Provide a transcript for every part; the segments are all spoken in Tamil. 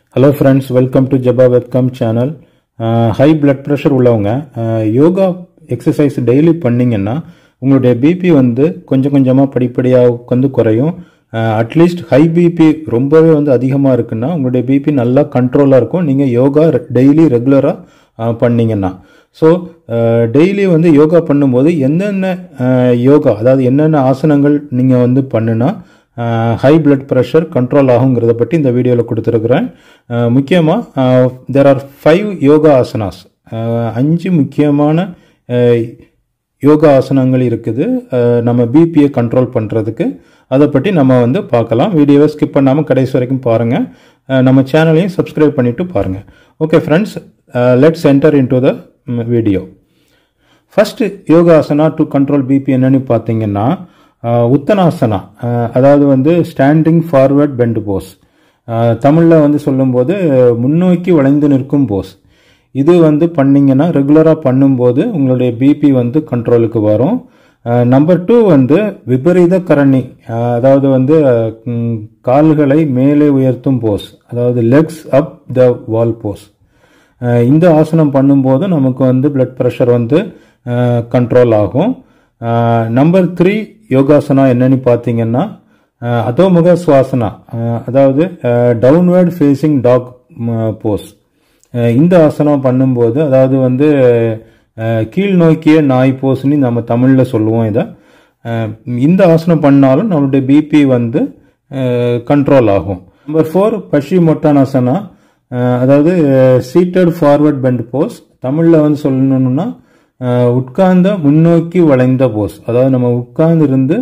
ஹலோ ஃப்ரெண்ட்ஸ் வெல்கம் டு ஜபா webcam channel high blood pressure உள்ளவங்க அஹ், யோகா எக்ஸசைஸ் டெய்லி பண்ணீங்கன்னா உங்களுடைய பிபி வந்து கொஞ்சம் கொஞ்சமாக படிப்படியாக வந்து குறையும் அட்லீஸ்ட் ஹை பிபி ரொம்பவே வந்து அதிகமாக இருக்குன்னா உங்களுடைய பிபி நல்லா கண்ட்ரோலாக இருக்கும் நீங்கள் யோகா டெய்லி ரெகுலராக பண்ணீங்கன்னா ஸோ டெய்லி வந்து யோகா பண்ணும்போது என்னென்ன அஹ், யோகா அதாவது என்னென்ன ஆசனங்கள் நீங்கள் வந்து பண்ணுனா ஹை பிளட் ப்ரெஷர் கண்ட்ரோல் ஆகுங்கிறத பற்றி இந்த வீடியோவில் கொடுத்துருக்குறேன் முக்கியமாக there are five yoga asanas அஞ்சு முக்கியமான அஹ், யோகா ஆசனங்கள் இருக்குது அஹ், நம்ம பிபியை கண்ட்ரோல் பண்ணுறதுக்கு அதை பற்றி நம்ம வந்து பார்க்கலாம் வீடியோவை ஸ்கிப் பண்ணாமல் கடைசி வரைக்கும் பாருங்கள் நம்ம சேனலையும் சப்ஸ்கிரைப் பண்ணிவிட்டு பாருங்கள் okay friends let's enter into the video first yogasana to control BP என்னன்னு பார்த்தீங்கன்னா அஹ், உத்தனாசனா அஹ், அதாவது வந்து ஸ்டாண்டிங் ஃபார்வர்ட் பெண்ட் போஸ் தமிழில் வந்து சொல்லும்போது முன்னோக்கி வளைந்து நிற்கும் போஸ் இது வந்து பண்ணீங்கன்னா ரெகுலராக பண்ணும்போது உங்களுடைய பிபி வந்து கண்ட்ரோலுக்கு வரும் நம்பர் டூ வந்து விபரீத கரணி அஹ், அதாவது வந்து ம், கால்களை மேலே உயர்த்தும் போஸ் அதாவது லெக்ஸ் அப் த வால் போஸ் அஹ் இந்த ஆசனம் பண்ணும்போது நமக்கு வந்து பிளட் ப்ரெஷர் வந்து கண்ட்ரோல் ஆகும் நம்பர் த்ரீ யோகாசனா என்னன்னு பார்த்தீங்கன்னா அஹ் அதோமுக சுவாசனா அஹ் அதாவது டவுன்வர்ட் ஃபேஸிங் டாக் போஸ் இந்த ஆசனம் பண்ணும்போது அதாவது வந்து அஹ், கீழ் நோக்கிய நாய் போஸ்ன்னு நம்ம தமிழில் சொல்லுவோம் இதை அஹ், இந்த ஆசனம் பண்ணாலும் நம்மளுடைய பிபி வந்து கண்ட்ரோல் ஆகும் நம்பர் ஃபோர் பஷி மொட்டானாசனா அஹ் அதாவது சீட்டட் ஃபார்வர்ட் பெண்ட் போஸ் தமிழில் வந்து சொல்லணும்னா அஹ் உட்கார்ந்த முன்னோக்கி வளைந்த போஸ் அதாவது நம்ம உட்கார்ந்து இருந்து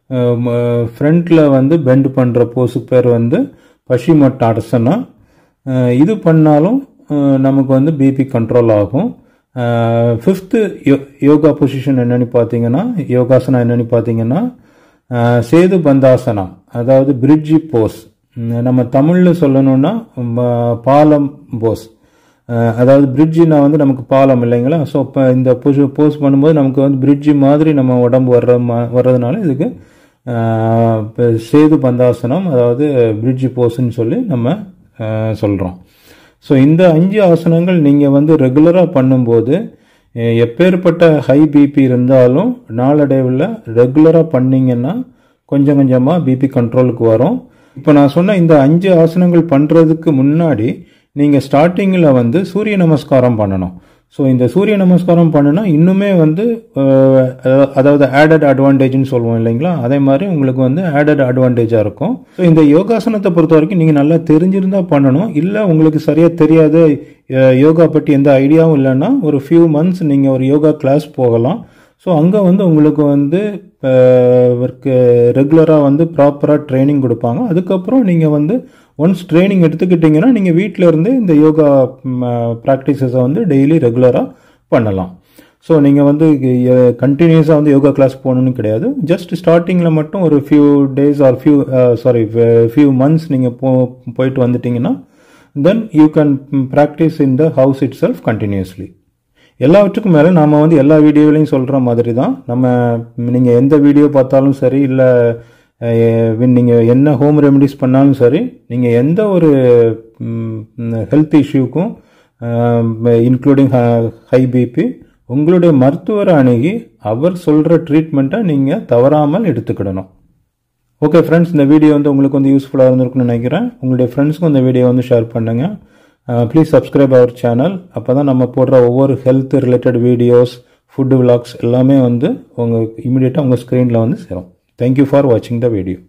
ஃப்ரண்ட்ல வந்து பெண்ட் பண்ற போஸுக்கு பேர் வந்து பஷிமட்டாசனா அஹ் இது பண்ணாலும் அஹ் நமக்கு வந்து பிபி கண்ட்ரோல் ஆகும் ஃபிஃப்த்து யோகா பொசிஷன் என்னன்னு பார்த்தீங்கன்னா யோகாசனா என்னன்னு பார்த்தீங்கன்னா அஹ் சேது பந்தாசனா அதாவது பிரிட்ஜி போஸ் ம், நம்ம தமிழில் சொல்லணும்னா ம, பாலம் போஸ் அஹ், அதாவது பிரிட்ஜினா வந்து நமக்கு பாலம் இல்லைங்களா ஸோ இப்போ இந்த போஸ் போஸ் பண்ணும்போது நமக்கு வந்து பிரிட்ஜி மாதிரி நம்ம உடம்பு வர்ற மா- வர்றதுனால இதுக்கு அஹ், இப்ப சேது பந்தாசனம் அதாவது பிரிட்ஜி போஸ்ன்னு சொல்லி நம்ம சொல்கிறோம் ஸோ இந்த அஞ்சு ஆசனங்கள் நீங்கள் வந்து ரெகுலராக பண்ணும்போது அஹ், எப்பேற்பட்ட ஹை பிபி இருந்தாலும் நாளடைவில் ரெகுலராக பண்ணீங்கன்னா கொஞ்சம் கொஞ்சமாக பிபி கண்ட்ரோலுக்கு வரும் இப்போ நான் சொன்ன இந்த அஞ்சு ஆசனங்கள் பண்ணுறதுக்கு முன்னாடி நீங்கள் ஸ்டார்டிங்கில் வந்து சூரிய நமஸ்காரம் பண்ணணும் ஸோ இந்த சூரிய நமஸ்காரம் பண்ணுனா இன்னுமே வந்து அஹ், அதாவது- அதாவது ஆடட் அட்வான்டேஜ்னு சொல்லுவோம் இல்லைங்களா அதே மாதிரி உங்களுக்கு வந்து ஆடட் அட்வான்டேஜாக இருக்கும் ஸோ இந்த யோகாசனத்தை பொறுத்த வரைக்கும் நீங்கள் நல்லா தெரிஞ்சிருந்தா பண்ணணும் இல்லை உங்களுக்கு சரியாக தெரியாத அஹ், யோகா பற்றி எந்த ஐடியாவும் இல்லைன்னா ஒரு ஃபியூ மந்த்ஸ் நீங்கள் ஒரு யோகா கிளாஸ் போகலாம் ஸோ அங்கே வந்து உங்களுக்கு வந்து ரெகுலராக வந்து ப்ராப்பராக ட்ரைனிங் கொடுப்பாங்க அதுக்கப்புறம் நீங்கள் வந்து ஒன்ஸ் ட்ரைனிங் எடுத்துக்கிட்டிங்கன்னா நீங்கள் வீட்டில் இருந்து இந்த யோகா ப்ராக்டிசஸை வந்து டெய்லி ரெகுலராக பண்ணலாம் ஸோ நீங்கள் வந்து கண்டினியூஸாக வந்து யோகா கிளாஸ் போகணும்னு கிடையாது ஜஸ்ட் ஸ்டார்டிங்கில் மட்டும் ஒரு few days or few sorry few months நீங்கள் போ போயிட்டு வந்துட்டீங்கன்னா then you can practice in the house itself continuously எல்லாவற்றுக்கும் மேலே நாம் வந்து எல்லா வீடியோவிலையும் சொல்கிற மாதிரி தான் நம்ம நீங்கள் எந்த வீடியோ பார்த்தாலும் சரி இல்லை நீங்கள் என்ன ஹோம் ரெமெடிஸ் பண்ணாலும் சரி நீங்கள் எந்த ஒரு ஹெல்த் இஷ்யூக்கும் இன்க்ளூடிங் ஹை பிபி உங்களுடைய மருத்துவரை அணுகி அவர் சொல்கிற ட்ரீட்மெண்ட்டை நீங்கள் தவறாமல் எடுத்துக்கிடணும் ஓகே ஃப்ரெண்ட்ஸ் இந்த வீடியோ வந்து உங்களுக்கு வந்து யூஸ்ஃபுல்லாக இருந்திருக்குன்னு நினைக்கிறேன் உங்களுடைய ஃப்ரெண்ட்ஸ்க்கும் இந்த வீடியோ வந்து ஷேர் பண்ணுங்கள் ப்ளீஸ் சப்ஸ்கிரைப் அவர் சேனல் அப்போ தான் நம்ம போடுற ஒவ்வொரு health related videos food vlogs எல்லாமே வந்து உங்கள் இமீடியட்டாக உங்கள் ஸ்க்ரீனில் வந்து சேரும் தேங்க்யூ ஃபார் வாட்சிங் த வீடியோ